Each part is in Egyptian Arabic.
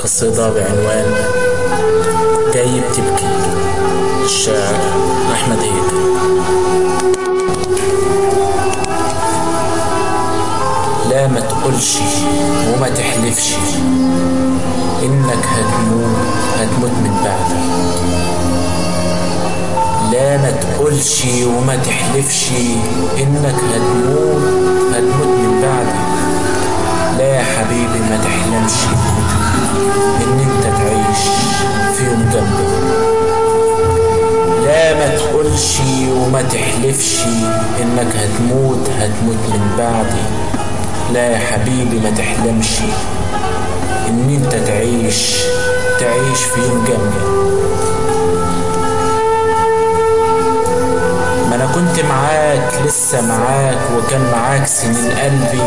قصيدة بعنوان جاي بتبكي الشاعر أحمد هيك لا ما تقولش وما تحلفش إنك هتموت هتموت من بعدك لا ما تقولش وما تحلفش إنك هتموت هتموت من بعدك لا يا حبيبي ما تحلمش ان انت تعيش في يوم جنبي لا ما تقولش وما تحلفش انك هتموت هتموت من بعدي لا يا حبيبي ما تحلمش ان انت تعيش تعيش في يوم جنبي ما انا كنت معاك لسه معاك وكان معاك سنين قلبي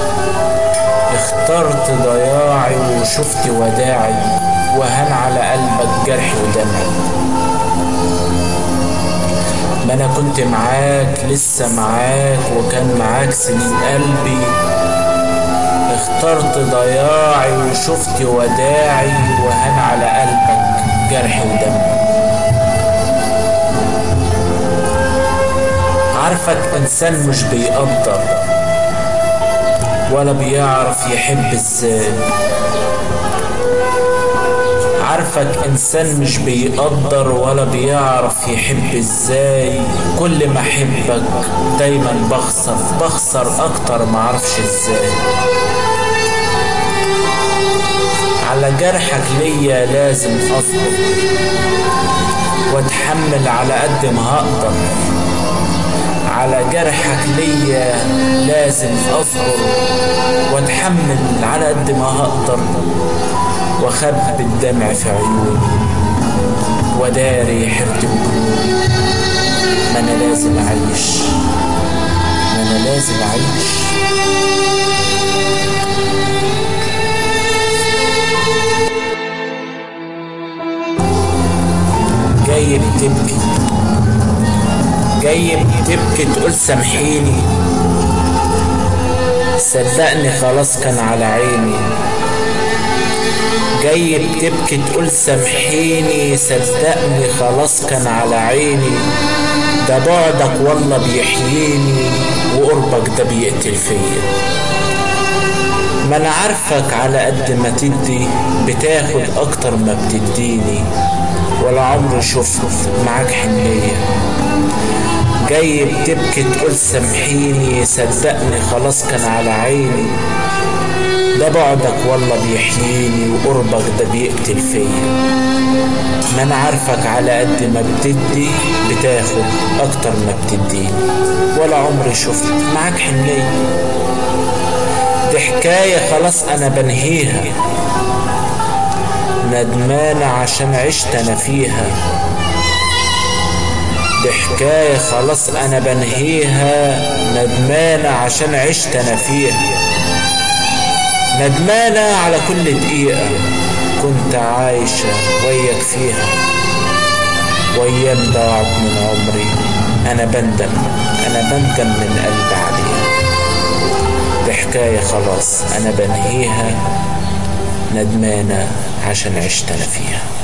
اخترت ضياعي وشفت وداعي وهن على قلبك جرح ودمعي ما انا كنت معاك لسه معاك وكان معاك سنين قلبي اخترت ضياعي وشفت وداعي وهن على قلبك جرح ودمعي عارفك انسان مش بيقدر ولا بيعرف يحب ازاي عارفك انسان مش بيقدر ولا بيعرف يحب ازاي كل ما احبك دايما بخسر بخسر اكتر ما اعرفش ازاي على جرحك ليا لازم اصبر واتحمل على قد ما هقدر على جرحك ليا لازم اصبر واتحمل على قد ما هقدر واخبي الدمع في عيوني وداري حرت بجنوني ما انا لازم اعيش ما انا لازم اعيش جاي بتبكي جاي بتبكي تقول سامحيني صدقني خلاص كان على عيني جاي بتبكي تقول سامحيني صدقني خلاص كان على عيني ده بعدك والله بيحييني وقربك ده بيقتل فيا ما انا عارفك على قد ما تدي بتاخد اكتر ما بتديني ولا عمري شفت معاك حنية جاي بتبكي تقول سامحيني صدقني خلاص كان على عيني ده بعدك والله بيحييني وقربك ده بيقتل فيا ما انا عارفك على قد ما بتدي بتاخد اكتر ما بتديني ولا عمري شفت معاك حنية دي حكاية خلاص انا بنهيها ندمانة عشان عشت انا فيها دي حكاية خلاص انا بنهيها ندمانة عشان عشت انا فيها ندمانة على كل دقيقة كنت عايشة وياك فيها وايام ضاعت من عمري انا بندم انا بندم من قلبي عليها دي حكاية خلاص انا بنهيها ندمانة عشان عشت انا فيها